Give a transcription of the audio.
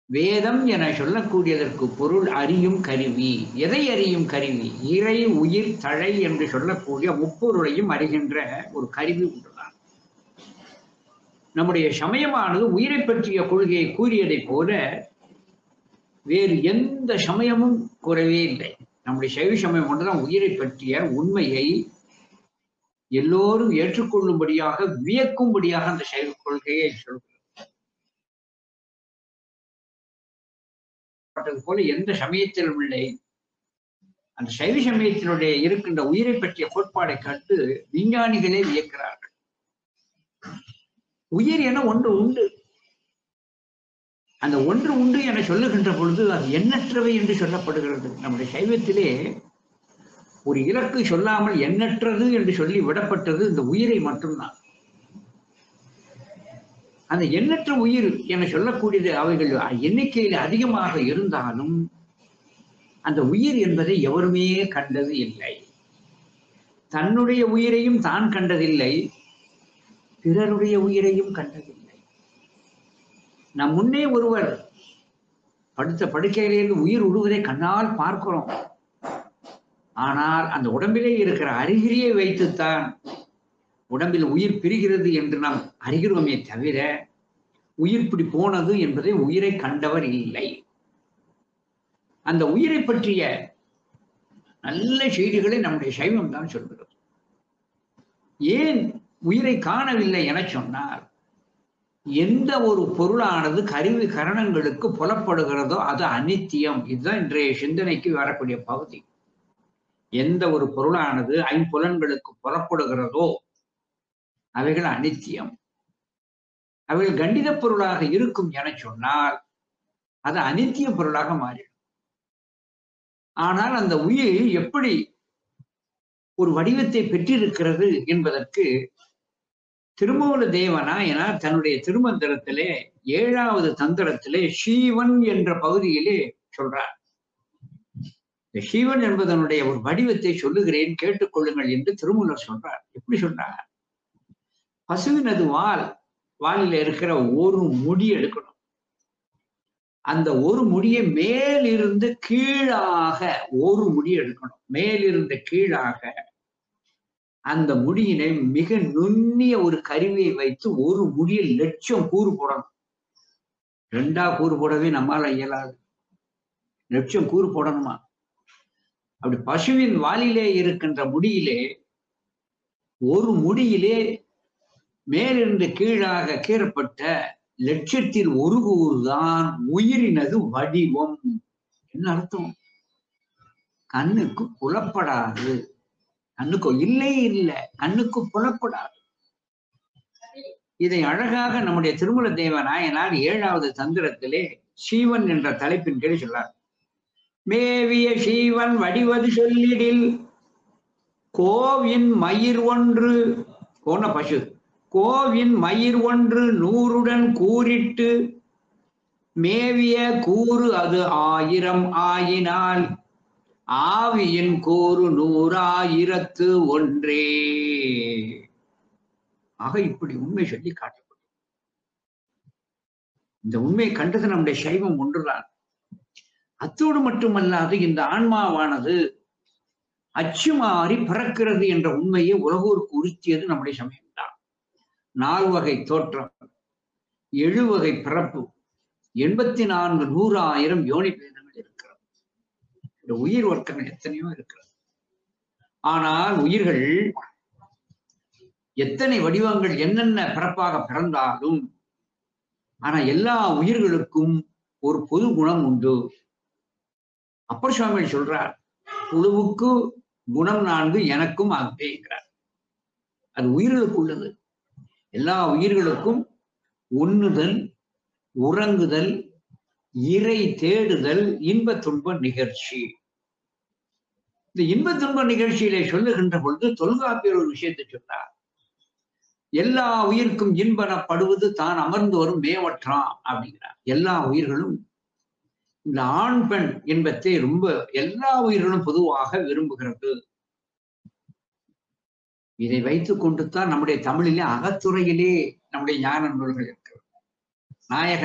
வேதம் என சொல்லக்கூடியதற்கு பொருள் அறியும் கருவி எதை அறியும் கருவி இறை உயிர் தழை என்று சொல்லக்கூடிய முப்பொருளையும் அறிகின்ற ஒரு கருவி ஒன்றுதான் நம்முடைய சமயமானது உயிரை பற்றிய கொள்கையை கூறியதைப் போல வேறு எந்த சமயமும் கூறவே இல்லை நம்முடைய சைவ சமயம் ஒன்றுதான் உயிரை பற்றிய உண்மையை எல்லோரும் ஏற்றுக்கொள்ளும்படியாக வியக்கும்படியாக அந்த சைவ கொள்கையை சொல்கிறது பட்டது போல எந்த சமயத்திலும் இல்லை அந்த சைவ சமயத்தினுடைய இருக்கின்ற உயிரை பற்றிய கோட்பாடை கண்டு விஞ்ஞானிகளே வியக்கிறார்கள் உயிர் என ஒன்று உண்டு அந்த ஒன்று உண்டு என சொல்லுகின்ற பொழுது அது எண்ணற்றவை என்று சொல்லப்படுகிறது நம்முடைய சைவத்திலே ஒரு இலக்கு சொல்லாமல் எண்ணற்றது என்று சொல்லி விடப்பட்டது இந்த உயிரை மட்டும்தான் அந்த எண்ணற்ற உயிர் என சொல்லக்கூடியது அவைகள் எண்ணிக்கையில் அதிகமாக இருந்தாலும் அந்த உயிர் என்பதை எவருமே கண்டது இல்லை தன்னுடைய உயிரையும் தான் கண்டதில்லை பிறருடைய உயிரையும் கண்டதில்லை நம் முன்னே ஒருவர் படுத்த படுக்கையிலிருந்து உயிர் விடுவதை கண்ணால் பார்க்கிறோம் ஆனால் அந்த உடம்பிலே இருக்கிற அறிகுறியை வைத்துத்தான் உடம்பில் உயிர் பிரிகிறது என்று நாம் அறிகிறோமே தவிர உயிர் இப்படி போனது என்பதை உயிரை கண்டவர் இல்லை அந்த உயிரை பற்றிய நல்ல செய்திகளை நம்முடைய சைவம் தான் சொல்கிறது ஏன் உயிரை காணவில்லை என சொன்னார் எந்த ஒரு பொருளானது கருவி கரணங்களுக்கு புலப்படுகிறதோ அது அனித்தியம் இதுதான் இன்றைய சிந்தனைக்கு வரக்கூடிய பகுதி எந்த ஒரு பொருளானது ஐம்புலன்களுக்கு புலப்படுகிறதோ அவைகள் அனித்தியம் அவைகள் கண்டித பொருளாக இருக்கும் என சொன்னால் அது அனித்திய பொருளாக மாறிடும் ஆனால் அந்த உயிர் எப்படி ஒரு வடிவத்தை பெற்றிருக்கிறது என்பதற்கு திருமூல தேவனாயனார் தன்னுடைய திருமந்திரத்திலே ஏழாவது தந்திரத்திலே சீவன் என்ற பகுதியிலே சொல்றார் இந்த சீவன் என்பதனுடைய ஒரு வடிவத்தை சொல்லுகிறேன் கேட்டுக்கொள்ளுங்கள் என்று திருமூலர் சொல்றார் எப்படி சொல்றார் பசுவினது வால் வாலில் இருக்கிற ஒரு முடி எடுக்கணும் அந்த ஒரு முடியை மேலிருந்து கீழாக ஒரு முடி எடுக்கணும் மேலிருந்து கீழாக அந்த முடியினை மிக நுண்ணிய ஒரு கருவியை வைத்து ஒரு முடியில் லட்சம் கூறு போடணும் ரெண்டா கூறு போடவே நம்மால இயலாது லட்சம் கூறு போடணுமா அப்படி பசுவின் வாலிலே இருக்கின்ற முடியிலே ஒரு முடியிலே மேலிருந்து கீழாக கீறப்பட்ட லட்சத்தில் ஒரு கூறுதான் உயிரினது வடிவம் என்ன அர்த்தம் கண்ணுக்கு புலப்படாது கண்ணுக்கு இல்லை இல்லை கண்ணுக்கு புலப்படாது இதை அழகாக நம்முடைய திருமல தேவ நாயனார் ஏழாவது தந்திரத்திலே சீவன் என்ற தலைப்பின் கீழ் சொல்லார் மேவிய சீவன் வடிவது சொல்லிடில் கோவின் மயிர் ஒன்று போன பசு கோவின் மயிர் ஒன்று நூறுடன் கூறிட்டு மேவிய கூறு அது ஆயிரம் ஆயினால் ஆவியின் கூறு நூறாயிரத்து ஒன்றே ஆக இப்படி உண்மை சொல்லி காட்டப்படும் இந்த உண்மை கண்டது நம்முடைய சைவம் ஒன்றுதான் அத்தோடு மட்டுமல்லாது இந்த ஆன்மாவானது அச்சு மாறி பிறக்கிறது என்ற உண்மையை உலகோருக்கு உறுத்தியது நம்முடைய சமயம்தான் நால்வகை தோற்றம் எழுவகை பிறப்பு எண்பத்தி நான்கு நூறாயிரம் யோனி பேதங்கள் இருக்கிறது இந்த உயிர் வர்க்கங்கள் எத்தனையோ இருக்கிறது ஆனால் உயிர்கள் எத்தனை வடிவங்கள் என்னென்ன பிறப்பாக பிறந்தாலும் ஆனா எல்லா உயிர்களுக்கும் ஒரு பொது குணம் உண்டு அப்பர் சுவாமி சொல்றார் புழுவுக்கு குணம் நான்கு எனக்கும் அப்படிங்கிறார் அது உயிர்களுக்கு உள்ளது எல்லா உயிர்களுக்கும் உண்ணுதல் உறங்குதல் இறை தேடுதல் இன்ப துன்ப நிகழ்ச்சி இந்த இன்ப துன்ப நிகழ்ச்சியிலே சொல்லுகின்ற பொழுது தொல்காப்பியர் ஒரு விஷயத்தை சொன்னார் எல்லா உயிருக்கும் இன்பனப்படுவது தான் அமர்ந்து வரும் மேவற்றான் அப்படிங்கிறார் எல்லா உயிர்களும் இந்த ஆண் பெண் இன்பத்தை ரொம்ப எல்லா உயிர்களும் பொதுவாக விரும்புகிறது இதை வைத்துக் கொண்டு தான் நம்முடைய தமிழிலே அகத்துறையிலே நம்முடைய ஞான நூல்கள் இருக்கிறது நாயக